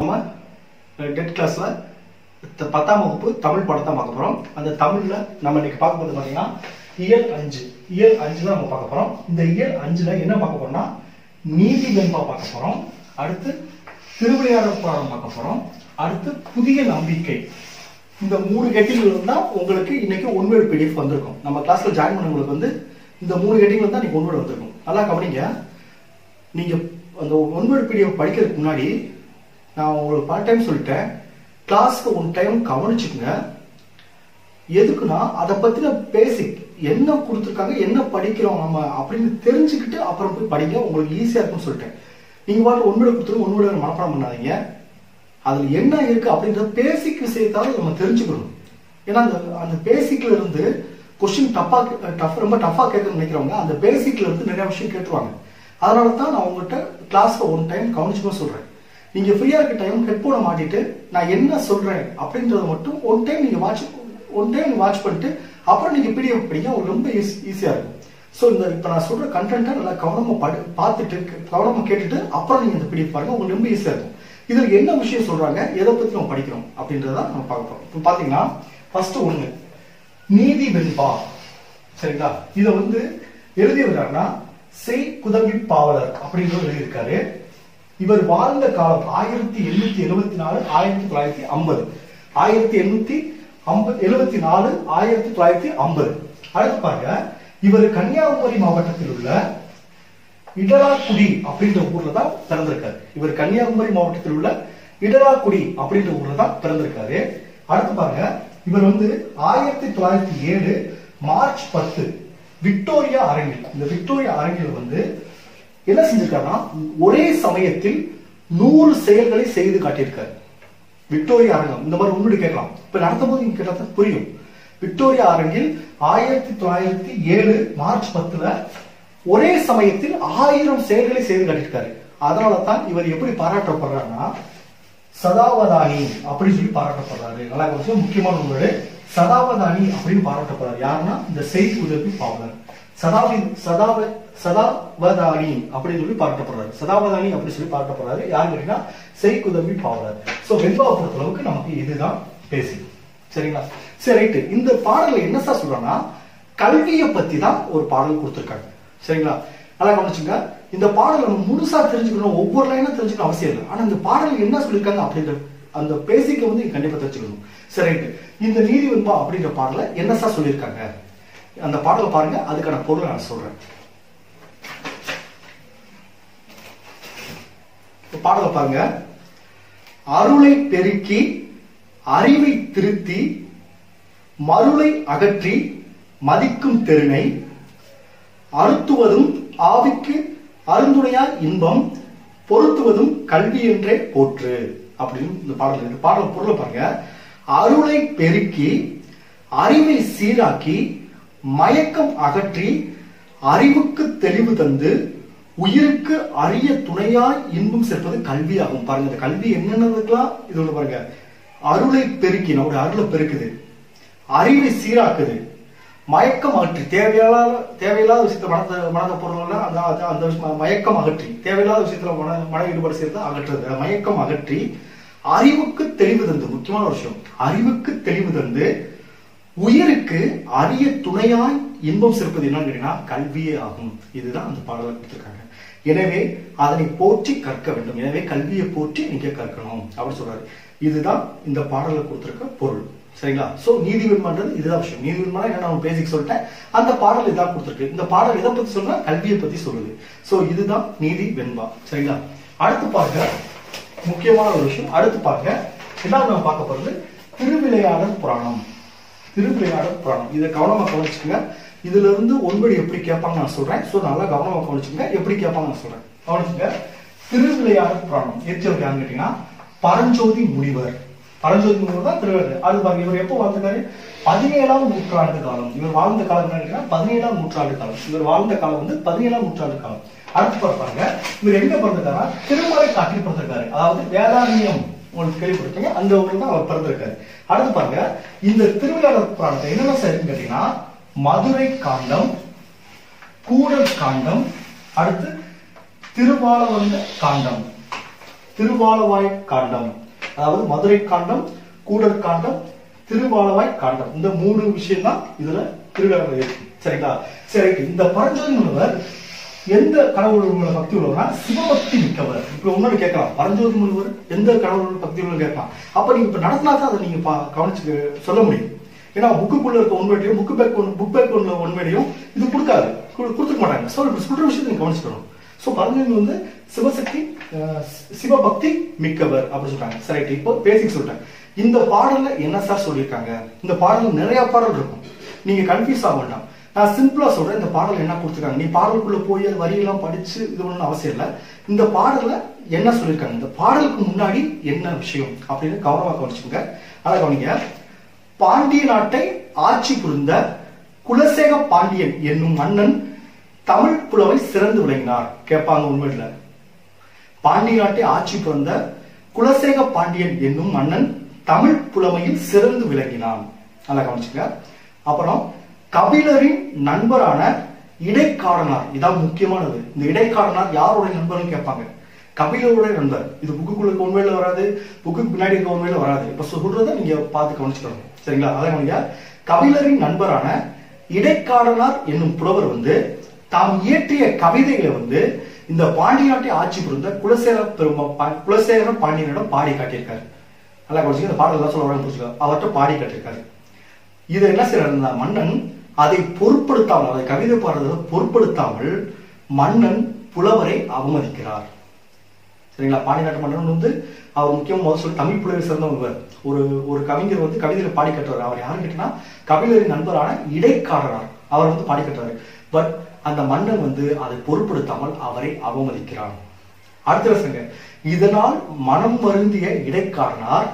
நம்ம டெட் கிளாஸ்ல பத்தாம் வகுப்பு தமிழ் பாடம் தான் பார்க்க போறோம் அந்த தமிழ்ல நம்ம இன்னைக்கு பார்க்க போறது பாத்தீங்கன்னா இயல் அஞ்சு இயல் அஞ்சு தான் நம்ம பார்க்க போறோம் இந்த இயல் அஞ்சுல என்ன பார்க்க போறோம்னா நீதி வெண்பா பார்க்க போறோம் அடுத்து திருவிளையாடல் பாடம் பார்க்க போறோம் அடுத்து புதிய நம்பிக்கை இந்த மூணு கெட்டிங்கள் தான் உங்களுக்கு இன்னைக்கு ஒன்வேர்டு பிடிஎஃப் வந்திருக்கும் நம்ம கிளாஸ்ல ஜாயின் பண்ணவங்களுக்கு வந்து இந்த மூணு கெட்டிங்கள் தான் இன்னைக்கு ஒன்வேர்டு வந்திருக்கும் நல்லா கவனிங்க நீங்க அந்த ஒன்வேர்டு பிடிஎஃப் படிக்கிறதுக்கு முன்னாடி நான் உங்களுக்கு பல டைம் சொல்லிட்டேன் கிளாஸ்க்கு ஒன் டைம் கவனிச்சுக்கங்க எதுக்குன்னா அதை பத்தின பேசிக் என்ன கொடுத்துருக்காங்க என்ன படிக்கிறோம் நம்ம அப்படின்னு தெரிஞ்சுக்கிட்டு அப்புறம் போய் படிங்க உங்களுக்கு ஈஸியா இருக்கும்னு சொல்லிட்டேன் நீங்க பாட்டு ஒன்வேர்டு கொடுத்துரும் ஒன்வேர்டு மனப்பாடம் பண்ணாதீங்க அதுல என்ன இருக்கு அப்படின்ற பேசிக் விஷயத்தாவது நம்ம தெரிஞ்சுக்கணும் ஏன்னா அந்த அந்த பேசிக்ல இருந்து கொஸ்டின் டஃபா டஃப் ரொம்ப டஃபா கேட்கணும்னு நினைக்கிறவங்க அந்த பேசிக்ல இருந்து நிறைய விஷயம் கேட்டுருவாங்க அதனால தான் நான் உங்ககிட்ட கிளாஸ்ல ஒன் டைம் கவனிச்சுக்கணும் சொல்றேன் நீங்க ஃப்ரீயா இருக்க டைம் ஹெட்போனை மாட்டிட்டு நான் என்ன சொல்றேன் அப்படின்றத மட்டும் ஒன் டைம் நீங்க வாட்ச் ஒன் டைம் வாட்ச் பண்ணிட்டு அப்புறம் நீங்க பிடிஎஃப் படிங்க உங்களுக்கு ரொம்ப ஈஸியா இருக்கும் ஸோ இந்த இப்போ நான் சொல்ற கண்டென்ட்டை நல்லா கவனமா படி பார்த்துட்டு கவனமா கேட்டுட்டு அப்புறம் நீங்க இந்த பிடிஎஃப் பாருங்க உங்களுக்கு ரொம்ப ஈஸியா இருக்கும் இதுல என்ன விஷயம் சொல்றாங்க எதை பத்தி நம்ம படிக்கிறோம் அப்படின்றத நம்ம பார்க்க போறோம் இப்போ பாத்தீங்கன்னா ஃபர்ஸ்ட் ஒண்ணு நீதி வெண்பா சரிங்களா இத வந்து எழுதியவர்னா செய் குதம்பி பாவலர் அப்படின்றவர் எழுதியிருக்காரு இவர் வாழ்ந்த காலம் ஆயிரத்தி எண்ணூத்தி எழுபத்தி நாலு ஆயிரத்தி தொள்ளாயிரத்தி ஐம்பது ஆயிரத்தி எண்ணூத்தி ஐம்பது எழுபத்தி நாலு ஆயிரத்தி தொள்ளாயிரத்தி ஐம்பது அடுத்து பாருங்க இவர் கன்னியாகுமரி மாவட்டத்தில் உள்ள இடராக்குடி அப்படின்ற ஊர்ல தான் பிறந்திருக்காரு இவர் கன்னியாகுமரி மாவட்டத்தில் உள்ள இடராக்குடி அப்படின்ற ஊர்ல தான் பிறந்திருக்காரு அடுத்து பாருங்க இவர் வந்து ஆயிரத்தி தொள்ளாயிரத்தி ஏழு மார்ச் பத்து விக்டோரியா அரங்கில் இந்த விக்டோரியா அரங்கில் வந்து என்ன செஞ்சிருக்காருன்னா ஒரே சமயத்தில் நூறு செயல்களை செய்து காட்டியிருக்காரு விக்டோரியா அரங்கம் இந்த மாதிரி உங்களுடைய கேட்கலாம் இப்ப நடத்தும் போது நீங்க கேட்டா புரியும் விக்டோரியா அரங்கில் ஆயிரத்தி தொள்ளாயிரத்தி ஏழு மார்ச் பத்துல ஒரே சமயத்தில் ஆயிரம் செயல்களை செய்து காட்டியிருக்காரு அதனால தான் இவர் எப்படி பாராட்டப்படுறாருன்னா சதாவதானி அப்படின்னு சொல்லி பாராட்டப்படுறாரு நல்லா கொஞ்சம் முக்கியமான ஒன்று சதாவதானி அப்படின்னு பாராட்டப்படுறாரு யாருன்னா இந்த செய் உதவி பாவலர் சதாவி சதாவ சதாவதானி அப்படின்னு சொல்லி பாராட்டப்படுறாரு சதாவதானி அப்படின்னு சொல்லி பாராட்டப்படுறாரு யாரு கேட்டீங்கன்னா செய் உதவி பாவலர் சோ வெண்பாவை பொறுத்த அளவுக்கு நமக்கு இதுதான் பேசி சரிங்களா சரி ரைட்டு இந்த பாடல்ல என்ன சார் சொல்றோம்னா கல்வியை பத்தி தான் ஒரு பாடல் கொடுத்துருக்காங்க சரிங்களா நல்லா கவனிச்சுங்க இந்த பாடல் நம்ம முழுசா தெரிஞ்சுக்கணும் ஒவ்வொரு லைனும் தெரிஞ்சுக்கணும் அவசியம் இல்லை ஆனா இந்த பாடல் என்ன சொல்லியிருக்காங்க அப்படின்ற அந்த பேசிக்க வந்து நீங்க கண்டிப்பா தெரிஞ்சுக்கணும் சரி ரைட்டு இந்த நீதி வெண்பா அப்படின்ற பாடல என்ன சார் சொல்லியிருக்காங்க அந்த பாடலை பாருங்க அதுக்கான பொருளை நான் சொல்றேன் பாடலை பாருங்க அருளை பெருக்கி அறிவை திருத்தி மருளை அகற்றி மதிக்கும் தெருணை அறுத்துவதும் ஆவிக்கு அருந்துணையார் இன்பம் பொருத்துவதும் கல்வி என்றே போற்று அப்படின்னு இந்த பாடல் இருக்கு பாடல் பொருளை பாருங்க அருளை பெருக்கி அறிவை சீராக்கி மயக்கம் அகற்றி அறிவுக்கு தெளிவு தந்து உயிருக்கு அரிய துணையாய் இன்பம் சேர்ப்பது கல்வி ஆகும் பாருங்க இந்த கல்வி என்னென்னதுக்கெல்லாம் இது ஒண்ணு பாருங்க அருளை பெருக்கி நம்முடைய அருளை பெருக்குது அறிவை சீராக்குது மயக்கம் அகற்றி தேவையில்லாத தேவையில்லாத விஷயத்த மனத மனத பொருள்லாம் அந்த அந்த- அந்த விஷயம் மயக்கம் அகற்றி தேவையில்லாத விஷயத்துல மன மன ஈடுபாடு செய்யறது அகற்றுறது மயக்கம் அகற்றி அறிவுக்கு தெளிவு தந்து முக்கியமான ஒரு விஷயம் அறிவுக்கு தெளிவு தந்து உயிருக்கு அரிய துணையாய் இன்பம் சேர்ப்பது என்னன்னு கேட்டீங்கன்னா கல்வியே ஆகும் இதுதான் அந்த பாடலை கொடுத்திருக்காங்க எனவே அதனை போற்றி கற்க வேண்டும் எனவே கல்வியை போற்றி நீங்க கற்கணும் அப்படின்னு சொல்றாரு இதுதான் இந்த பாடலை கொடுத்திருக்க பொருள் சரிங்களா சோ நீதி வெண்பான்றது இதுதான் விஷயம் நீதி வெண்பானா என்ன நான் பேசிக் சொல்லிட்டேன் அந்த பாடல் இதான் கொடுத்திருக்கு இந்த பாடல் எதை பத்தி சொல்றா கல்வியை பத்தி சொல்லுது சோ இதுதான் நீதி வெண்பா சரிங்களா அடுத்து பாருங்க முக்கியமான ஒரு விஷயம் அடுத்து பாருங்க ரெண்டாவது நம்ம பார்க்க போறது திருவிளையாடல் புராணம் திருவிளையாடல் புராணம் இதை கவனமா கவனிச்சுக்கோங்க இதுல இருந்து ஒன்பது எப்படி கேட்பாங்க நான் சொல்றேன் சோ நல்லா கவனமா கவனிச்சுக்கோங்க எப்படி கேட்பாங்க நான் சொல்றேன் கவனிச்சுங்க திருவிளையாடல் புராணம் எச்சவர் யாருன்னு கேட்டீங்கன்னா பரஞ்சோதி முனிவர் பரஞ்சோதி முனிவர் தான் திருவிளையாடல் அது பாருங்க இவர் எப்போ வாழ்ந்திருக்காரு பதினேழாம் நூற்றாண்டு காலம் இவர் வாழ்ந்த காலம் என்ன கேட்டீங்கன்னா பதினேழாம் நூற்றாண்டு காலம் இவர் வாழ்ந்த காலம் வந்து பதினேழாம் நூற்றாண்டு காலம் அடுத்து பார்ப்பாங்க இவர் எங்க பிறந்திருக்காருன்னா திருமலை காட்டில் பிறந்திருக்காரு அதாவது வேதாரண்யம் உங்களுக்கு கேள்விப்பட்டிருக்கீங்க அந்த ஊர்ல தான் அவர் பிறந்திருக்காரு அடுத்து பாருங்க இந்த திருவிளையாடல் புராணத்தை என்னென்ன சார் இருக்குன்னு கேட்டீங்கன்னா மதுரை காண்டம் கூடல் காண்டம் அடுத்து திருவாளவந்த காண்டம் திருவாலவாய் காண்டம் அதாவது மதுரை காண்டம் கூடர் காண்டம் திருவாலவாய் காண்டம் இந்த மூணு விஷயம் தான் இதுல திருவிழாவில் இருக்கு சரிங்களா சரி இந்த பரஞ்சோதி முனிவர் எந்த கடவுள் மேல பக்தி உள்ளவர்னா சிவபக்தி மிக்கவர் இப்ப இன்னொரு கேட்கலாம் பரஞ்சோதி முனிவர் எந்த கடவுள் பக்தி உள்ளவர் கேட்கலாம் அப்ப நீங்க இப்ப நடத்தினா தான் அதை நீங்க பா- கவனிச்சு சொல்ல முடியும் ஏன்னா புக்குக்குள்ள இருக்க உண்மையும் புக்கு பேக் புக் பேக் உள்ள உண்மையும் இது கொடுக்காது கு- கொடுத்துக்க மாட்டாங்க ஸோ இப்படி சொல்ற விஷயத்தை நீங்க கவனிச்சுக்கணும் ஸோ பரஞ்சோதி வந்து சிவசக்தி அஹ், சி- சிவபக்தி மிக்கவர் அப்படின்னு சொல்றாங்க சரி இப்போ பேசிக் சொல்லிட்டேன் இந்த பாடல்ல என்ன சார் சொல்லியிருக்காங்க இந்த பாடல் நிறைய பாடல் இருக்கும் நீங்க கன்ஃபியூஸ் ஆக வேண்டாம் நான் சிம்பிளா சொல்றேன் இந்த பாடல் என்ன கொடுத்துருக்காங்க நீ பாடலுக்குள்ள போய் அது வரியெல்லாம் படிச்சு இது ஒன்றும் அவசியம் இல்லை இந்த பாடல்ல என்ன சொல்லியிருக்காங்க இந்த பாடலுக்கு முன்னாடி என்ன விஷயம் அப்படின்னு கவனமா கவனிச்சுங்க அதை கவனிங்க பாண்டிய நாட்டை ஆட்சி புரிந்த குலசேக பாண்டியன் என்னும் மன்னன் தமிழ் புலவை சிறந்து விளங்கினார் கேட்பாங்க உண்மையில பாண்டிய நாட்டை ஆட்சி புரிந்த குலசேக பாண்டியன் என்னும் மன்னன் தமிழ் புலமையில் சிறந்து விளங்கினான் நல்லா கவனிச்சுங்க அப்புறம் கபிலரின் நண்பரான இடைக்காடனார் இதான் முக்கியமானது இந்த இடைக்காடனார் யாருடைய நண்பர்னு கேட்பாங்க கபிலருடைய நண்பர் இது புக்குக்குள்ள உண்மையில வராது புக்குக்கு பின்னாடி இருக்க உண்மையில வராது இப்ப சொல்றதை நீங்க பார்த்து கவனிச்சுக்கணும் சரிங்களா அதை கவனிங்க கபிலரின் நண்பரான இடைக்காடனார் என்னும் புலவர் வந்து தாம் இயற்றிய கவிதைகளை வந்து இந்த பாண்டிய நாட்டை ஆட்சி புரிந்த குலசேர பெருமா பா- குலசேகர பாண்டியனிடம் பாடி காட்டியிருக்காரு நல்லா கவனிச்சுங்க இந்த பாடல் தான் சொல்ல வரேன் புரிஞ்சுக்கோ அவர்கிட்ட பாடி காட்டியிருக்காரு இதை என்ன செய்யறாருன்னா மன்னன் அதை பொருட்படுத்தாமல் அதை கவிதை பாடுறதை பொருட்படுத்தாமல் மன்னன் புலவரை அவமதிக்கிறார் சரிங்களா பாண்டிநாட்டு மன்னன் வந்து அவர் முக்கியம் முதல் சொல்லி தமிழ் புலவை சிறந்தவர் ஒரு ஒரு கவிஞர் வந்து கவிதையில பாடி கட்டுறாரு அவர் யாரு கேட்டனா கபிலரின் நண்பரான இடைக்காரனார் அவர் வந்து பாடி கட்டுறாரு பட் அந்த மன்னன் வந்து அதை பொருட்படுத்தாமல் அவரை அவமதிக்கிறான் அடுத்த வருஷங்க இதனால் மனம் வருந்திய இடைக்காரனார்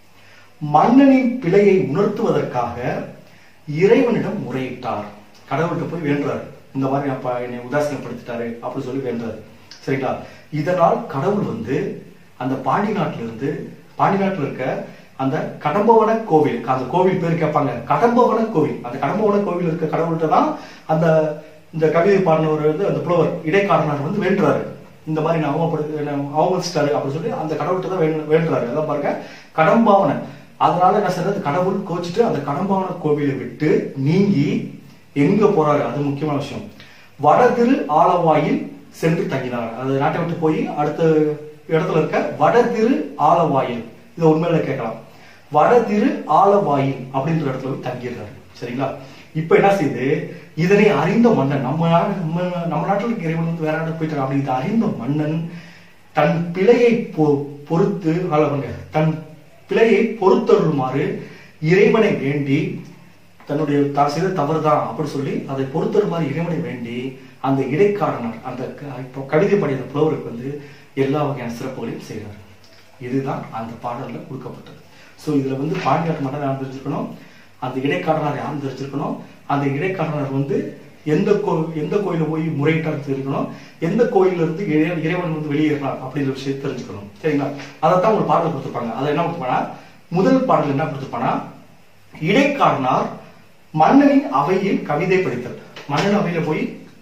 மன்னனின் பிழையை உணர்த்துவதற்காக இறைவனிடம் முறையிட்டார் கடவுள்கிட்ட போய் வேண்டுறாரு இந்த மாதிரி அப்பா என்னை உதாசீனப்படுத்திட்டாரு அப்படின்னு சொல்லி வேண்டுறாரு சரிங்களா இதனால் கடவுள் வந்து அந்த பாண்டி நாட்டுல இருந்து பாண்டி நாட்டுல இருக்க அந்த கடம்பவன கோவில் அந்த கோவில் பேர் கேட்பாங்க கடம்பவன கோவில் அந்த கடம்பவன கோவில் இருக்க கடவுள்கிட்ட தான் அந்த இந்த கவிதை பாடினவர் வந்து அந்த புலவர் இடைக்காரனார் வந்து வேண்டுறாரு இந்த மாதிரி நான் அவமப்படுத்த என்னை அவமதிச்சிட்டாரு அப்படின்னு சொல்லி அந்த கடவுள்கிட்ட தான் வேண்டு- வேண்டுறாரு அதான் பாருங்க கடம்பாவன அதனால என்ன செய்யறது கடவுள் கோச்சிட்டு அந்த கடம்பாவன கோவிலை விட்டு நீங்கி எங்க போறாரு அது முக்கியமான விஷயம் வடதிரு ஆலவாயில் சென்று தங்கினார் அது நாட்டை விட்டு போய் அடுத்த இடத்துல இருக்க வடதிரு ஆலவாயில் இதை உண்மையில கேட்கலாம் வடதிரு ஆலவாயில் அப்படின்ற இடத்துல போய் தங்கிடுறாரு சரிங்களா இப்ப என்ன செய்யுது இதனை அறிந்த மன்னன் நம்ம நாடு நம்ம நம்ம நாட்டில் இருக்க இறைவன் வந்து வேற நாட்டுக்கு போயிட்டாங்க அப்படி இதை அறிந்த மன்னன் தன் பிழையை பொ- பொறுத்து அளவுங்க தன் பிழையை பொறுத்தருளுமாறு இறைவனை வேண்டி தன்னுடைய தான் செய்த தவறுதான் அப்படி சொல்லி அதை பொறுத்தருமாறு இறைவனை வேண்டி அந்த இடைக்காரனர் அந்த க- இப்போ கவிதை படித்த புலவருக்கு வந்து எல்லா வகையான சிறப்புகளையும் செய்கிறார் இதுதான் அந்த பாடல்ல கொடுக்கப்பட்டது ஸோ இதுல வந்து பாண்டியாட்டு மன்னர் யாரும் தெரிஞ்சிருக்கணும் அந்த இடைக்காரனார் யாரும் தெரிஞ்சிருக்கணும் அந்த இடைக்காரனர் வந்து எந்த கோ எந்த கோயில போய் முறையிட்டார் தெரிஞ்சுக்கணும் எந்த கோயில்ல இருந்து இறை- இறைவன் வந்து வெளியேறினார் அப்படிங்கிற விஷயத்தை தெரிஞ்சுக்கணும் சரிங்களா அதைத்தான் ஒரு பாடல் கொடுத்துருப்பாங்க அதை என்ன கொடுத்துருப்பானா முதல் பாடல் என்ன கொடுத்துருப்பானா இடைக்காரனார் மன்னனின் அவையில் கவிதை படித்தல் மன்னன் அவையில போய்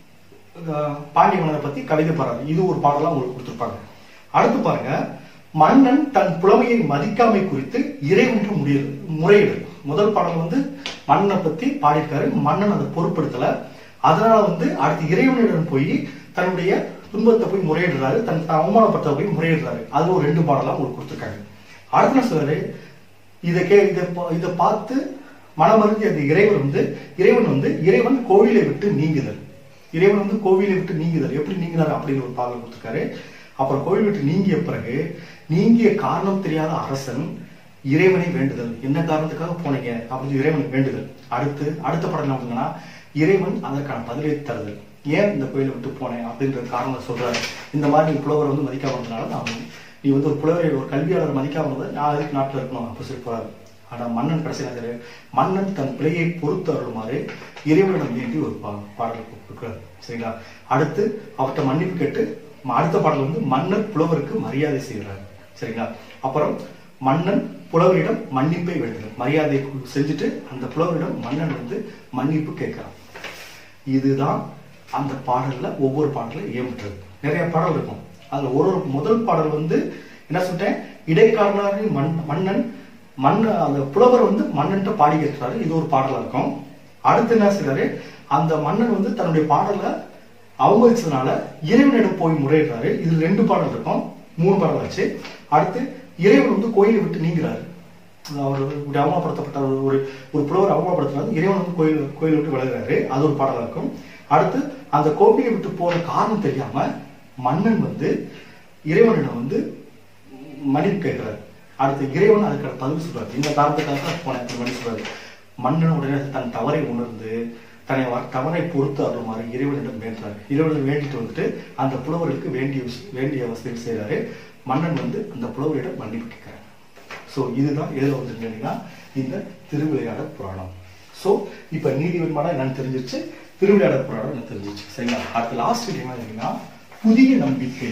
அஹ், பாண்டிய மன்னரை பத்தி கவிதை பாடுறாரு இது ஒரு பாடலா உங்களுக்கு கொடுத்துருப்பாங்க அடுத்து பாருங்க மன்னன் தன் புலமையை மதிக்காமை குறித்து இறைவனிடம் முடிய முறையிடு முதல் பாடல் வந்து மன்னனை பத்தி பாடியிருக்காரு மன்னன் அதை பொருட்படுத்தல அதனால வந்து அடுத்து இறைவனிடம் போய் தன்னுடைய துன்பத்தை போய் முறையிடுறாரு தன் தன் அவமானப்பட்ட போய் முறையிடுறாரு அது ஒரு ரெண்டு பாடலா உங்களுக்கு கொடுத்துருக்காங்க அடுத்து என்ன சொல்றாரு இதை கே இதை பா- இதை பார்த்து மனமருந்தி அந்த இறைவன் வந்து இறைவன் வந்து இறைவன் கோவிலை விட்டு நீங்குதல் இறைவன் வந்து கோவிலை விட்டு நீங்குதல் எப்படி நீங்கினார் அப்படின்னு ஒரு பாடல் கொடுத்துருக்காரு அப்புறம் கோவில் விட்டு நீங்கிய பிறகு நீங்கிய காரணம் தெரியாத அரசன் இறைவனை வேண்டுதல் என்ன காரணத்துக்காக போனீங்க அப்படின்னு இறைவனை வேண்டுதல் அடுத்து அடுத்த படம் என்ன பண்ணுங்கன்னா இறைவன் அதற்கான பதிலை தருதல் ஏன் இந்த கோயிலை விட்டு போனேன் அப்படின்ற காரணம் சொல்றாரு இந்த மாதிரி நீ புலவரை வந்து மதிக்காம இருந்தனால நான் வந்து- நீ வந்து ஒரு புலவரை ஒரு கல்வியாளர் மதிக்காம இருந்தது நான் அதுக்கு நாட்டில் இருக்கணும் அப்படி சொல்லி போறாரு ஆனா மன்னன் கடைசி என்ன செய்றாரு? மன்னன் தன் பிழையை பொறுத்து அருளுமாறு இறைவனிடம் வேண்டி ஒரு பா பாடல் கொடுக்குறாரு சரிங்களா அடுத்து அவர்கிட்ட மன்னிப்பு கேட்டு ம- அடுத்த பாடல் வந்து மன்னர் புலவருக்கு மரியாதை செய்கிறார் சரிங்களா அப்புறம் மன்னன் புலவரிடம் மன்னிப்பை வேண்டுகிறார் மரியாதை கு- செஞ்சுட்டு அந்த புலவரிடம் மன்னன் வந்து மன்னிப்பு கேட்கிறான் இதுதான் அந்த பாடல்ல ஒவ்வொரு பாடலும் ஏற்பட்டது நிறைய பாடல் இருக்கும் அதுல ஒரு ஒரு முதல் பாடல் வந்து என்ன சொல்லிட்டேன் இடைக்காரனாரின் மண் மன்னன் மன்ன அந்த புலவர் வந்து மன்னன்ட்ட பாடி கேட்கிறாரு இது ஒரு பாடலா இருக்கும் அடுத்து என்ன செய்றாரு அந்த மன்னன் வந்து தன்னுடைய பாடலை அவமதிச்சதுனால இறைவனிடம் போய் முறையிடுறாரு இது ரெண்டு பாடல் இருக்கும் மூணு பாடல் ஆச்சு அடுத்து இறைவன் வந்து கோயிலை விட்டு நீங்கிறாரு அவர் இப்படி அவமானப்படுத்தப்பட்ட ஒரு ஒரு ஒரு புலவர் அவமானப்படுத்தினாரு இறைவன் வந்து கோயில் கோயிலை விட்டு விலகுறாரு அது ஒரு பாடலா இருக்கும் அடுத்து அந்த கோவிலை விட்டு போற காரணம் தெரியாம மன்னன் வந்து இறைவனிடம் வந்து மன்னிப்பு கேட்கிறாரு அடுத்து இறைவன் அதுக்கு பதில் சொல்றாரு இந்த காரணத்துக்காக தான் போனேன் அப்படி மன்னிப்பு சொல்றாரு மன்னன் உடனே தன் தவறை உணர்ந்து தன்னை வ- தவறை பொறுத்து அருளுமாறு இறைவனிடம் வேண்டுறாரு இறைவனிடம் வேண்டிட்டு வந்துட்டு அந்த புலவருக்கு வேண்டிய விஷ- வேண்டிய வசதிகள் செய்றாரு மன்னன் வந்து அந்த புலவரிடம் மன்னிப்பு கேட்கிறாரு ஸோ இதுதான் எதில் வந்துருக்கீங்கன்னா இந்த திருவிளையாடல் புராணம் ஸோ இப்போ நீதிவன்மானா என்னன்னு தெரிஞ்சிருச்சு திருவிளையாடல் புராணம் என்ன தெரிஞ்சிருச்சு சரிங்களா அடுத்த லாஸ்ட் என்ன இருக்குன்னா புதிய நம்பிக்கை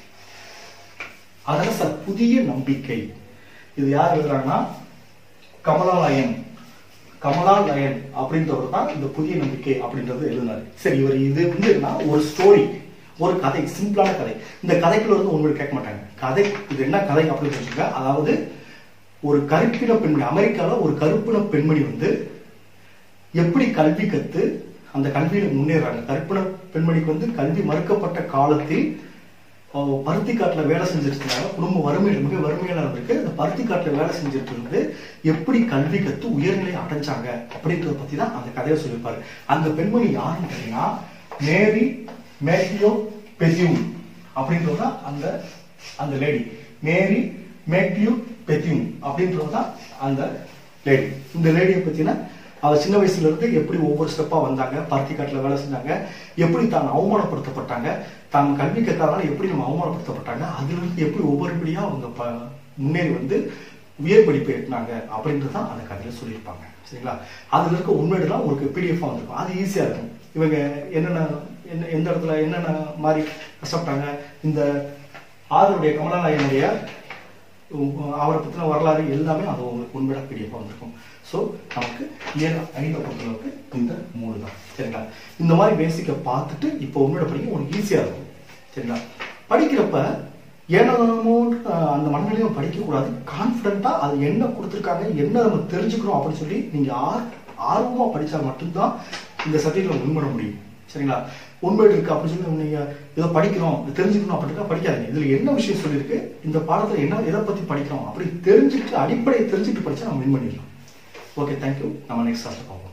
அதனால சார் புதிய நம்பிக்கை இது யார் எழுதுறாங்கன்னா கமலாலயன் கமலாலயன் அப்படின்றவர் தான் இந்த புதிய நம்பிக்கை அப்படின்றது எழுதினாரு சரி இவர் இது வந்து என்ன ஒரு ஸ்டோரி ஒரு கதை சிம்பிளான கதை இந்த கதைக்குள்ள இருந்து உங்களுக்கு கேட்க மாட்டாங்க கதை இது என்ன கதை அப்படின்னு வச்சுக்கோங்க அதாவது ஒரு கருப்பின பெண்மணி அமெரிக்கால ஒரு கருப்பின பெண்மணி வந்து எப்படி கல்வி கத்து அந்த கல்வியில முன்னேறாங்க கற்பின பெண்மணிக்கு வந்து கல்வி மறுக்கப்பட்ட காலத்தில் அஹ், பருத்தி காட்டுல வேலை செஞ்சுட்டு இருந்தாங்க குடும்ப வறுமையில மிக வறுமையில இருந்திருக்கு அந்த பருத்தி காட்டுல வேலை செஞ்சுட்டு இருந்து எப்படி கல்வி கத்து உயர்நிலை அடைஞ்சாங்க அப்படின்றத பத்தி தான் அந்த கதையை சொல்லியிருப்பாரு அந்த பெண்மணி யாருன்னு கேட்டீங்கன்னா மேரி மேத்யூ பெத்யூம் அப்படின்றது தான் அந்த அந்த லேடி மேரி மேத்யூ பெத்யூம் அப்படின்றது தான் அந்த லேடி இந்த லேடியை பத்தினா அவ சின்ன வயசுல இருந்து எப்படி ஒவ்வொரு ஸ்டெப்பா வந்தாங்க பருத்தி காட்டுல வேலை செஞ்சாங்க எப்படி தான் அவமானப்படுத்தப்பட்டாங்க தான் கல்வி கற்காதனால எப்படி நம்ம அவமானப்படுத்தப்பட்டாங்க அதுல இருந்து எப்படி ஒவ்வொரு படியா அவங்க ப- முன்னேறி வந்து உயர் படிப்பு எட்டினாங்க அப்படின்றது தான் அந்த கதையில சொல்லியிருப்பாங்க சரிங்களா அதுல இருக்க உண்மையெல்லாம் ஒரு பிடிஎஃப் வந்திருக்கும் அது ஈஸியா இருக்கும் இவங்க என்னென்ன என்ன எந்த இடத்துல என்னென்ன மாதிரி கஷ்டப்பட்டாங்க இந்த ஆதருடைய கமலாலயனுடைய உ- அவரை பத்தின வரலாறு எல்லாமே அது உங்களுக்கு உண்மையா பிடிஎஃப் வந்திருக்கும் ஸோ நமக்கு ஏழு ஐந்தை பொறுத்தளவுக்கு இந்த மூணு தான் சரிங்களா இந்த மாதிரி பேசிக்கை பார்த்துட்டு இப்போ உன்னோட படிக்க உனக்கு ஈஸியா இருக்கும் சரிங்களா படிக்கிறப்ப ஏனோ அந்த மனநிலையும் படிக்கக்கூடாது கான்ஃபிடென்ட்டா அது என்ன கொடுத்துருக்காங்க என்ன நம்ம தெரிஞ்சுக்கிறோம் அப்படின்னு சொல்லி நீங்க ஆர் ஆர்வமா படிச்சா மட்டும்தான் இந்த சப்ஜெக்ட்ல வின் பண்ண முடியும் சரிங்களா உண்மை இருக்கு அப்படின்னு சொல்லி நீங்க ஏதோ படிக்கிறோம் இது தெரிஞ்சுக்கணும் அப்படின்னா படிக்காதீங்க இதுல என்ன விஷயம் சொல்லியிருக்கு இந்த பாடத்துல என்ன எதை பத்தி படிக்கிறோம் அப்படி தெரிஞ்சுட்டு அடிப்படையை தெரிஞ்சுட்டு படிச்சா நம்ம வின் பண்ணிடலாம் ஓகே தேங்க்யூ நம்ம நெக்ஸ்ட் கிளாஸ்ல பார்ப்போம்